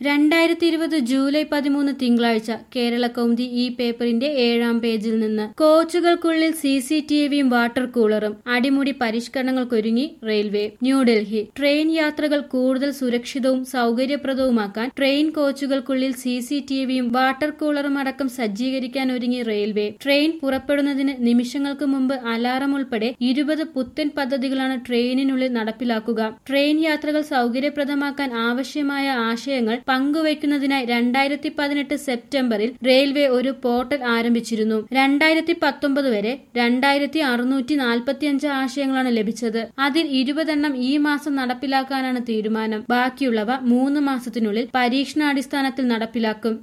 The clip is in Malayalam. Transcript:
രണ്ടായിരത്തി ഇരുപത് ജൂലൈ പതിമൂന്ന് തിങ്കളാഴ്ച കേരള കൗമുദി ഈ പേപ്പറിന്റെ ഏഴാം പേജിൽ നിന്ന് കോച്ചുകൾക്കുള്ളിൽ സി സി ടി വിയും വാട്ടർ കൂളറും അടിമുടി പരിഷ്കരണങ്ങൾക്കൊരുങ്ങി റെയിൽവേ ന്യൂഡൽഹി ട്രെയിൻ യാത്രകൾ കൂടുതൽ സുരക്ഷിതവും സൗകര്യപ്രദവുമാക്കാൻ ട്രെയിൻ കോച്ചുകൾക്കുള്ളിൽ സി സി ടി വിയും വാട്ടർ കൂളറും അടക്കം സജ്ജീകരിക്കാൻ ഒരുങ്ങി റെയിൽവേ ട്രെയിൻ പുറപ്പെടുന്നതിന് നിമിഷങ്ങൾക്ക് മുമ്പ് അലാറം ഉൾപ്പെടെ ഇരുപത് പുത്തൻ പദ്ധതികളാണ് ട്രെയിനിനുള്ളിൽ നടപ്പിലാക്കുക ട്രെയിൻ യാത്രകൾ സൗകര്യപ്രദമാക്കാൻ ആവശ്യമായ ആശയങ്ങൾ പങ്കുവയ്ക്കുന്നതിനായി രണ്ടായിരത്തി പതിനെട്ട് സെപ്റ്റംബറിൽ റെയിൽവേ ഒരു പോർട്ടൽ ആരംഭിച്ചിരുന്നു രണ്ടായിരത്തി പത്തൊമ്പത് വരെ രണ്ടായിരത്തി അറുന്നൂറ്റി നാൽപ്പത്തിയഞ്ച് ആശയങ്ങളാണ് ലഭിച്ചത് അതിൽ ഇരുപതെണ്ണം ഈ മാസം നടപ്പിലാക്കാനാണ് തീരുമാനം ബാക്കിയുള്ളവ മൂന്ന് മാസത്തിനുള്ളിൽ പരീക്ഷണാടിസ്ഥാനത്തിൽ നടപ്പിലാക്കും